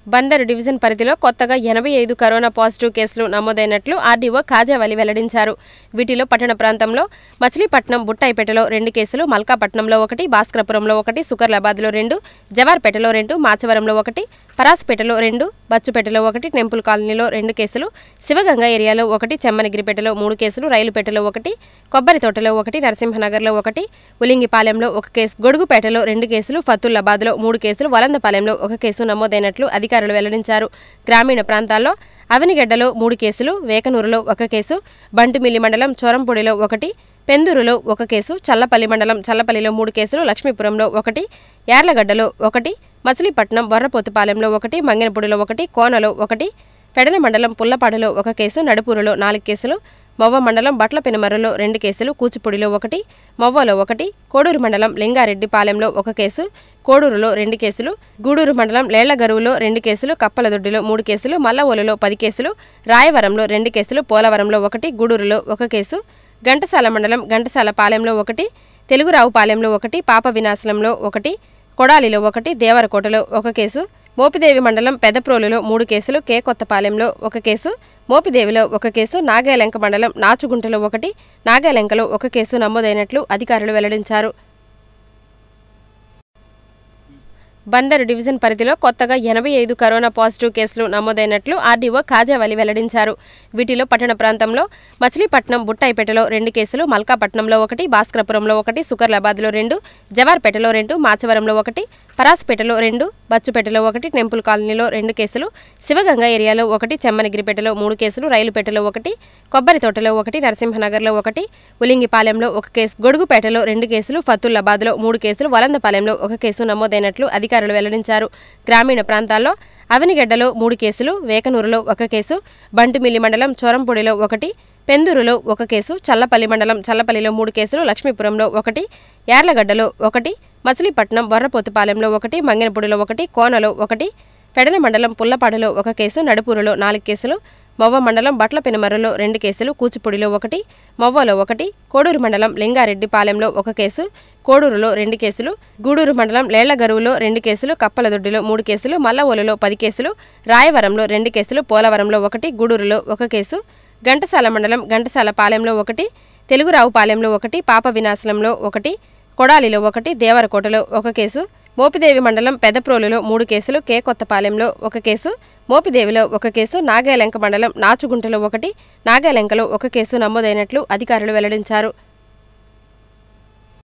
Bandar division పరిధిలో కొత్తగా ఎనభై ఐదు కరోనా పాజిటివ్ కేసులు నమోదైనట్లు ఆర్డీఓ కాజావలి వెల్లడించారు వీటిలో పట్టణ ప్రాంతంలో మచిలీపట్నం బుట్టాయిపేటలో రెండు కేసులు మల్కాపట్నంలో ఒకటి భాస్కరపురంలో ఒకటి సుకర్లాబాద్లో రెండు జవార్పేటలో రెండు మాచవరంలో ఒకటి పరాస్పేటలో రెండు బచ్చుపేటలో ఒకటి టెంపుల్ కాలనీలో రెండు కేసులు శివగంగ ఏరియాలో ఒకటి చెమ్మనగిరిపేటలో మూడు కేసులు రైలుపేటలో ఒకటి కొబ్బరి తోటలో ఒకటి నరసింహనగర్లో ఒకటి ఉలింగిపాలెంలో ఒక కేసు గొడుగుపేటలో రెండు కేసులు ఫతుల్లాబాద్లో మూడు కేసులు వలందపాలెంలో ఒక కేసు నమోదైనట్లు అధికారులు వెల్లడించారు గ్రామీణ ప్రాంతాల్లో అవనిగడ్డలో మూడు కేసులు వేకనూరులో ఒక కేసు బంటుమిల్లి మండలం చోరంపూడిలో ఒకటి పెందూరులో ఒక కేసు చల్లపల్లి మండలం చల్లపల్లిలో మూడు కేసులు లక్ష్మీపురంలో ఒకటి యార్లగడ్డలో ఒకటి మచిలీపట్నం బొర్రపోతుపాలెంలో ఒకటి మంగనపూడిలో ఒకటి కోనలో ఒకటి పెడన మండలం పుల్లపాడులో ఒక కేసు నడుపూరులో నాలుగు కేసులు మొవ్వ మండలం బట్ల పెనుమర్రులో రెండు కేసులు కూచిపూడిలో ఒకటి మొవ్వలో ఒకటి కోడూరు మండలం లింగారెడ్డిపాలెంలో ఒక కేసు కోడూరులో రెండు కేసులు గూడూరు మండలం లేళ్లగరువులో రెండు కేసులు కప్పలదొడ్డిలో మూడు కేసులు మల్లవోలులో పది కేసులు రాయవరంలో రెండు కేసులు పోలవరంలో ఒకటి గూడూరులో ఒక కేసు ఘంటసాల మండలం ఘంటసాల పాలెంలో ఒకటి తెలుగురావుపాలెంలో ఒకటి పాప వినాశనంలో ఒకటి కొడాలిలో ఒకటి దేవరకోటలో ఒక కేసు మోపిదేవి మండలం పెదప్రోలులో మూడు కేసులు కే కొత్తపాలెంలో ఒక కేసు మోపిదేవిలో ఒక కేసు నాగాలంక మండలం నాచుగుంటలో ఒకటి నాగాలంకలో ఒక కేసు నమోదైనట్లు అధికారులు వెల్లడించారు బందరు డివిజన్ పరిధిలో కొత్తగా ఎనభై ఐదు కరోనా పాజిటివ్ కేసులు నమోదైనట్లు ఆర్డీఓ కాజావలి వెల్లడించారు వీటిలో పట్టణ ప్రాంతంలో మచిలీపట్నం బుట్టాయిపేటలో రెండు కేసులు మల్కాపట్నంలో ఒకటి భాస్కరపురంలో ఒకటి సుకర్లాబాద్లో రెండు జవార్పేటలో రెండు మాచవరంలో ఒకటి పరాస్పేటలో రెండు బచ్చుపేటలో ఒకటి టెంపుల్ కాలనీలో రెండు కేసులు శివగంగ ఏరియాలో ఒకటి చెమ్మనగిరిపేటలో మూడు కేసులు రైలుపేటలో ఒకటి కొబ్బరి తోటలో ఒకటి నరసింహనగర్లో ఒకటి ఉలింగిపాలెంలో ఒక కేసు గొడుగుపేటలో రెండు కేసులు ఫతుల్లాబాద్లో మూడు కేసులు వలందపాలెంలో ఒక కేసు నమోదైనట్లు అధికారులు వెల్లడించారు గ్రామీణ ప్రాంతాల్లో అవనిగడ్డలో మూడు కేసులు వేకనూరులో ఒక కేసు బంటుమిల్లి మండలం చోరంపూడిలో ఒకటి పెందూరులో ఒక కేసు చల్లపల్లి మండలం చల్లపల్లిలో మూడు కేసులు లక్ష్మీపురంలో ఒకటి యార్లగడ్డలో ఒకటి మచిలీపట్నం బొర్రపోతుపాలెంలో ఒకటి మంగనపూడిలో ఒకటి కోనలో ఒకటి పెడన మండలం పుల్లపాడులో ఒక కేసు నడుపూరులో నాలుగు కేసులు మొవ్వ మండలం బట్ల పెనుమర్రులో రెండు కేసులు కూచిపూడిలో ఒకటి మొవ్వలో ఒకటి కోడూరు మండలం లింగారెడ్డిపాలెంలో ఒక కేసు కోడూరులో రెండు కేసులు గూడూరు మండలం లేళ్లగరువులో రెండు కేసులు కప్పలదొడ్డిలో మూడు కేసులు మల్లవోలులో పది కేసులు రాయవరంలో రెండు కేసులు పోలవరంలో ఒకటి గూడూరులో ఒక కేసు ఘంటసాల మండలం ఘంటసాల పాలెంలో ఒకటి తెలుగురావుపాలెంలో ఒకటి పాప వినాశనంలో ఒకటి కొడాలిలో ఒకటి దేవరకోటలో ఒక కేసు మోపిదేవి మండలం పెదప్రోలులో మూడు కేసులు కే కొత్తపాలెంలో ఒక కేసు మోపిదేవిలో ఒక కేసు నాగాలంక మండలం నాచుగుంటలో ఒకటి నాగాలంకలో ఒక కేసు నమోదైనట్లు అధికారులు వెల్లడించారు